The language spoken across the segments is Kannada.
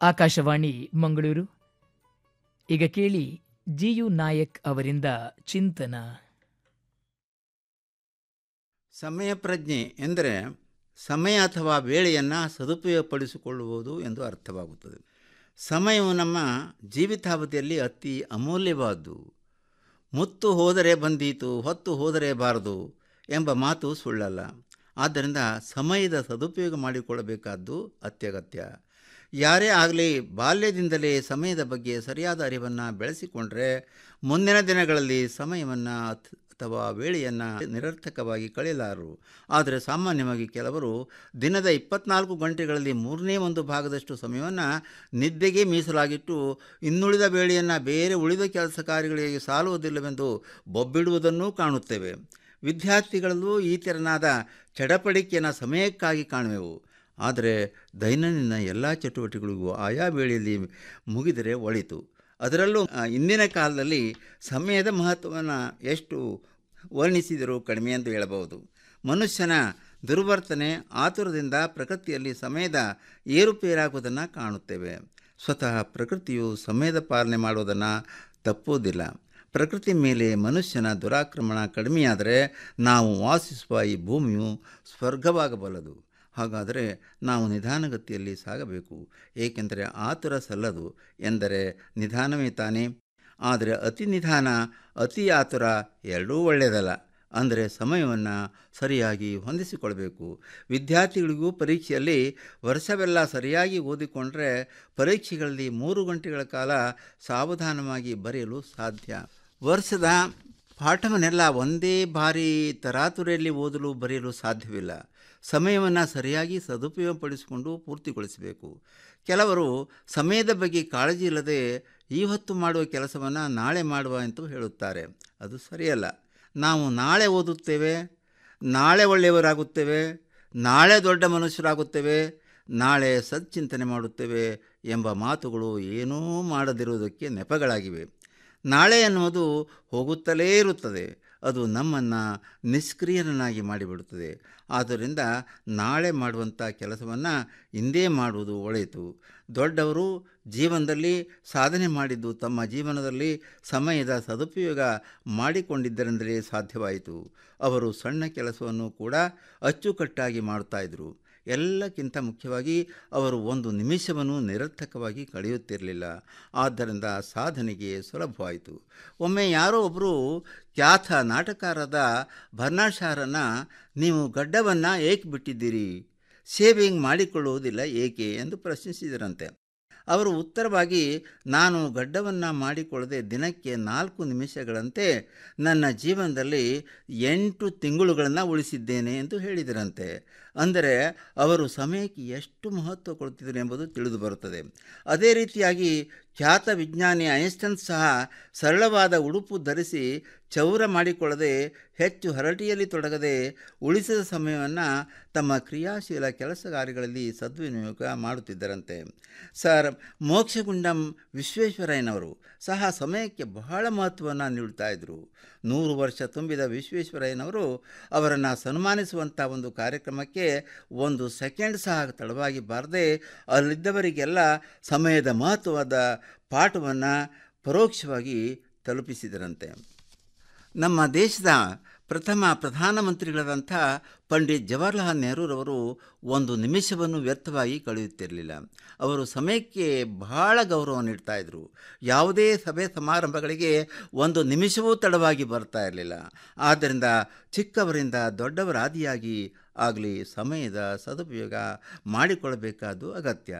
ಆಕಾಶವಾಣಿ ಮಂಗಳೂರು ಈಗ ಕೇಳಿ ಜಿಯು ನಾಯಕ್ ಅವರಿಂದ ಚಿಂತನ ಸಮಯ ಪ್ರಜ್ಞೆ ಎಂದರೆ ಸಮಯ ಅಥವಾ ವೇಳೆಯನ್ನು ಸದುಪಯೋಗಪಡಿಸಿಕೊಳ್ಳುವುದು ಎಂದು ಅರ್ಥವಾಗುತ್ತದೆ ಸಮಯವು ನಮ್ಮ ಜೀವಿತಾವಧಿಯಲ್ಲಿ ಅತಿ ಅಮೂಲ್ಯವಾದ್ದು ಮುತ್ತು ಹೋದರೆ ಬಂದೀತು ಹೊತ್ತು ಹೋದರೆ ಬಾರದು ಎಂಬ ಮಾತು ಸುಳ್ಳಲ್ಲ ಆದ್ದರಿಂದ ಸಮಯದ ಸದುಪಯೋಗ ಮಾಡಿಕೊಳ್ಳಬೇಕಾದ್ದು ಅತ್ಯಗತ್ಯ ಯಾರೇ ಆಗಲಿ ಬಾಲ್ಯದಿಂದಲೇ ಸಮಯದ ಬಗ್ಗೆ ಸರಿಯಾದ ಅರಿವನ್ನು ಬೆಳೆಸಿಕೊಂಡ್ರೆ ಮುಂದಿನ ದಿನಗಳಲ್ಲಿ ಸಮಯವನ್ನು ಅಥವಾ ವೇಳೆಯನ್ನು ನಿರರ್ಥಕವಾಗಿ ಕಳೆಯಲಾರರು ಆದರೆ ಸಾಮಾನ್ಯವಾಗಿ ಕೆಲವರು ದಿನದ ಇಪ್ಪತ್ನಾಲ್ಕು ಗಂಟೆಗಳಲ್ಲಿ ಮೂರನೇ ಒಂದು ಭಾಗದಷ್ಟು ಸಮಯವನ್ನು ನಿದ್ದೆಗೆ ಮೀಸಲಾಗಿಟ್ಟು ಇನ್ನುಳಿದ ವೇಳೆಯನ್ನು ಬೇರೆ ಉಳಿದ ಕೆಲಸ ಕಾರ್ಯಗಳಿಗೆ ಸಾಲುವುದಿಲ್ಲವೆಂದು ಬೊಬ್ಬಿಡುವುದನ್ನೂ ಕಾಣುತ್ತೇವೆ ವಿದ್ಯಾರ್ಥಿಗಳಲ್ಲೂ ಈ ತೆರನಾದ ಚಡಪಡಿಕೆಯನ್ನು ಸಮಯಕ್ಕಾಗಿ ಕಾಣುವೆವು ಆದರೆ ದೈನಂದಿನ ಎಲ್ಲ ಚಟುವಟಿಕೆಗಳಿಗೂ ಆಯಾ ವೇಳೆಯಲ್ಲಿ ಮುಗಿದರೆ ಒಳಿತು ಅದರಲ್ಲೂ ಇಂದಿನ ಕಾಲದಲ್ಲಿ ಸಮಯದ ಮಹತ್ವವನ್ನು ಎಷ್ಟು ವರ್ಣಿಸಿದರೂ ಕಡಿಮೆ ಎಂದು ಹೇಳಬಹುದು ಮನುಷ್ಯನ ದುರ್ವರ್ತನೆ ಆತುರದಿಂದ ಪ್ರಕೃತಿಯಲ್ಲಿ ಸಮಯದ ಏರುಪೇರಾಗುವುದನ್ನು ಕಾಣುತ್ತೇವೆ ಸ್ವತಃ ಪ್ರಕೃತಿಯು ಸಮಯದ ಪಾಲನೆ ಮಾಡುವುದನ್ನು ತಪ್ಪುವುದಿಲ್ಲ ಪ್ರಕೃತಿ ಮೇಲೆ ಮನುಷ್ಯನ ದುರಾಕ್ರಮಣ ಕಡಿಮೆಯಾದರೆ ನಾವು ವಾಸಿಸುವ ಈ ಭೂಮಿಯು ಸ್ವರ್ಗವಾಗಬಲ್ಲದು ಹಾಗಾದರೆ ನಾವು ನಿಧಾನಗತಿಯಲ್ಲಿ ಸಾಗಬೇಕು ಏಕೆಂದರೆ ಆತುರ ಸಲ್ಲದು ಎಂದರೆ ನಿಧಾನವೇ ತಾನೇ ಆದರೆ ಅತಿ ನಿಧಾನ ಅತಿ ಆತುರ ಎರಡೂ ಒಳ್ಳೆಯದಲ್ಲ ಅಂದರೆ ಸಮಯವನ್ನು ಸರಿಯಾಗಿ ಹೊಂದಿಸಿಕೊಳ್ಬೇಕು ವಿದ್ಯಾರ್ಥಿಗಳಿಗೂ ಪರೀಕ್ಷೆಯಲ್ಲಿ ವರ್ಷವೆಲ್ಲ ಸರಿಯಾಗಿ ಓದಿಕೊಂಡ್ರೆ ಪರೀಕ್ಷೆಗಳಲ್ಲಿ ಮೂರು ಗಂಟೆಗಳ ಕಾಲ ಸಾವಧಾನವಾಗಿ ಬರೆಯಲು ಸಾಧ್ಯ ವರ್ಷದ ಪಾಠವನ್ನೆಲ್ಲ ಒಂದೇ ಬಾರಿ ತರಾತುರಿಯಲ್ಲಿ ಓದಲು ಬರೆಯಲು ಸಾಧ್ಯವಿಲ್ಲ ಸಮಯವನ್ನು ಸರಿಯಾಗಿ ಸದುಪಯೋಗಪಡಿಸಿಕೊಂಡು ಪೂರ್ತಿಗೊಳಿಸಬೇಕು ಕೆಲವರು ಸಮಯದ ಬಗ್ಗೆ ಕಾಳಜಿ ಇಲ್ಲದೆ ಈ ಹೊತ್ತು ಮಾಡುವ ಕೆಲಸವನ್ನು ನಾಳೆ ಮಾಡುವ ಎಂದು ಹೇಳುತ್ತಾರೆ ಅದು ಸರಿಯಲ್ಲ ನಾವು ನಾಳೆ ಓದುತ್ತೇವೆ ನಾಳೆ ಒಳ್ಳೆಯವರಾಗುತ್ತೇವೆ ನಾಳೆ ದೊಡ್ಡ ಮನುಷ್ಯರಾಗುತ್ತೇವೆ ನಾಳೆ ಸಚ್ಚಿಂತನೆ ಮಾಡುತ್ತೇವೆ ಎಂಬ ಮಾತುಗಳು ಏನೂ ಮಾಡದಿರುವುದಕ್ಕೆ ನೆಪಗಳಾಗಿವೆ ನಾಳೆ ಎನ್ನುವುದು ಹೋಗುತ್ತಲೇ ಇರುತ್ತದೆ ಅದು ನಮ್ಮನ್ನು ನಿಷ್ಕ್ರಿಯನನ್ನಾಗಿ ಮಾಡಿಬಿಡುತ್ತದೆ ಆದ್ದರಿಂದ ನಾಳೆ ಮಾಡುವಂಥ ಕೆಲಸವನ್ನು ಇಂದೇ ಮಾಡುವುದು ಒಳ್ಳೆಯದು ದೊಡ್ಡವರು ಜೀವನದಲ್ಲಿ ಸಾಧನೆ ಮಾಡಿದ್ದು ತಮ್ಮ ಜೀವನದಲ್ಲಿ ಸಮಯದ ಸದುಪಯೋಗ ಮಾಡಿಕೊಂಡಿದ್ದರಿಂದಲೇ ಸಾಧ್ಯವಾಯಿತು ಅವರು ಸಣ್ಣ ಕೆಲಸವನ್ನು ಕೂಡ ಅಚ್ಚುಕಟ್ಟಾಗಿ ಮಾಡುತ್ತಾಯಿದ್ರು ಎಲ್ಲಕ್ಕಿಂತ ಮುಖ್ಯವಾಗಿ ಅವರು ಒಂದು ನಿಮಿಷವನ್ನು ನಿರರ್ಥಕವಾಗಿ ಕಳೆಯುತ್ತಿರಲಿಲ್ಲ ಆದ್ದರಿಂದ ಸಾಧನೆಗೆ ಸುಲಭವಾಯಿತು ಒಮ್ಮೆ ಯಾರೋ ಒಬ್ಬರು ಖ್ಯಾತ ನಾಟಕಾರದ ಬರ್ನಾಶಾರನ್ನು ನೀವು ಗಡ್ಡವನ್ನು ಏಕೆ ಬಿಟ್ಟಿದ್ದೀರಿ ಶೇವಿಂಗ್ ಮಾಡಿಕೊಳ್ಳುವುದಿಲ್ಲ ಏಕೆ ಎಂದು ಪ್ರಶ್ನಿಸಿದರಂತೆ ಅವರು ಉತ್ತರವಾಗಿ ನಾನು ಗಡ್ಡವನ್ನು ಮಾಡಿಕೊಳ್ಳದೆ ದಿನಕ್ಕೆ ನಾಲ್ಕು ನಿಮಿಷಗಳಂತೆ ನನ್ನ ಜೀವನದಲ್ಲಿ ಎಂಟು ತಿಂಗಳುಗಳನ್ನು ಉಳಿಸಿದ್ದೇನೆ ಎಂದು ಹೇಳಿದರಂತೆ ಅಂದರೆ ಅವರು ಸಮಯಕ್ಕೆ ಎಷ್ಟು ಮಹತ್ವ ಕೊಡುತ್ತಿದ್ದರು ಎಂಬುದು ತಿಳಿದು ಬರುತ್ತದೆ ಅದೇ ರೀತಿಯಾಗಿ ಖ್ಯಾತ ವಿಜ್ಞಾನಿ ಐನ್ಸ್ಟನ್ ಸಹ ಸರಳವಾದ ಉಡುಪು ಧರಿಸಿ ಚೌರ ಮಾಡಿಕೊಳ್ಳದೆ ಹೆಚ್ಚು ಹರಟಿಯಲ್ಲಿ ತೊಡಗದೆ ಉಳಿಸಿದ ಸಮಯವನ್ನು ತಮ್ಮ ಕ್ರಿಯಾಶೀಲ ಕೆಲಸ ಕಾರ್ಯಗಳಲ್ಲಿ ಸದ್ವಿನಿಯೋಗ ಮಾಡುತ್ತಿದ್ದರಂತೆ ಸರ್ ಮೋಕ್ಷಗುಂಡಂ ವಿಶ್ವೇಶ್ವರಯ್ಯನವರು ಸಹ ಸಮಯಕ್ಕೆ ಬಹಳ ಮಹತ್ವವನ್ನು ನೀಡುತ್ತಾ ಇದ್ದರು ನೂರು ವರ್ಷ ತುಂಬಿದ ವಿಶ್ವೇಶ್ವರಯ್ಯನವರು ಅವರನ್ನು ಸನ್ಮಾನಿಸುವಂಥ ಒಂದು ಕಾರ್ಯಕ್ರಮಕ್ಕೆ ಒಂದು ಸೆಕೆಂಡ್ ಸಹ ತಡವಾಗಿ ಬಾರದೆ ಅಲ್ಲಿದ್ದವರಿಗೆಲ್ಲ ಸಮಯದ ಮಹತ್ವದ ಪಾಠವನ್ನು ಪರೋಕ್ಷವಾಗಿ ತಲುಪಿಸಿದರಂತೆ ನಮ್ಮ ದೇಶದ ಪ್ರಥಮ ಪ್ರಧಾನಮಂತ್ರಿಗಳಾದಂಥ ಪಂಡಿತ್ ಜವಾಹರ್ಲಾಲ್ ನೆಹರೂರವರು ಒಂದು ನಿಮಿಷವನ್ನು ವ್ಯರ್ಥವಾಗಿ ಕಳೆಯುತ್ತಿರಲಿಲ್ಲ ಅವರು ಸಮಯಕ್ಕೆ ಬಹಳ ಗೌರವ ನೀಡ್ತಾಯಿದ್ರು ಯಾವುದೇ ಸಭೆ ಸಮಾರಂಭಗಳಿಗೆ ಒಂದು ನಿಮಿಷವೂ ತಡವಾಗಿ ಬರ್ತಾ ಇರಲಿಲ್ಲ ಆದ್ದರಿಂದ ಚಿಕ್ಕವರಿಂದ ದೊಡ್ಡವರಾದಿಯಾಗಿ ಆಗಲಿ ಸಮಯದ ಸದುಪಯೋಗ ಮಾಡಿಕೊಳ್ಳಬೇಕಾದ್ದು ಅಗತ್ಯ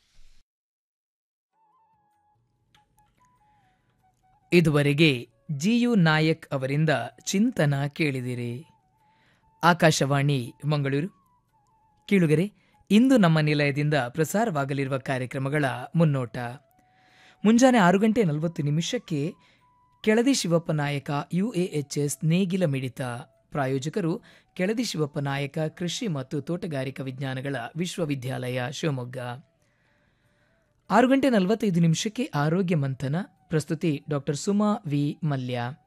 ಇದುವರೆಗೆ ಜಿಯು ನಾಯಕ್ ಅವರಿಂದ ಚಿಂತನ ಕೇಳಿದಿರಿ ಆಕಾಶವಾಣಿ ಮಂಗಳೂರು ಕೀಳುಗರೆ ಇಂದು ನಮ್ಮ ನಿಲಯದಿಂದ ಪ್ರಸಾರವಾಗಲಿರುವ ಕಾರ್ಯಕ್ರಮಗಳ ಮುನ್ನೋಟ ಮುಂಜಾನೆ ಆರು ಗಂಟೆ ನಲವತ್ತು ನಿಮಿಷಕ್ಕೆ ಕೆಳದಿ ಶಿವಪ್ಪ ನಾಯಕ ಯುಎಎಚ್ಎಸ್ ನೇಗಿಲ ಮಿಡಿತ ಪ್ರಾಯೋಜಕರು ಕೆಳದಿ ಶಿವಪ್ಪ ನಾಯಕ ಕೃಷಿ ಮತ್ತು ತೋಟಗಾರಿಕಾ ವಿಜ್ಞಾನಗಳ ವಿಶ್ವವಿದ್ಯಾಲಯ ಶಿವಮೊಗ್ಗ ಆರು ಗಂಟೆ ನಲವತ್ತೈದು ನಿಮಿಷಕ್ಕೆ ಆರೋಗ್ಯ ಮಂಥನ ಪ್ರಸ್ತುತಿ ಡಾಕ್ಟರ್ ಸುಮಾ ವಿ ಮಲ್ಯ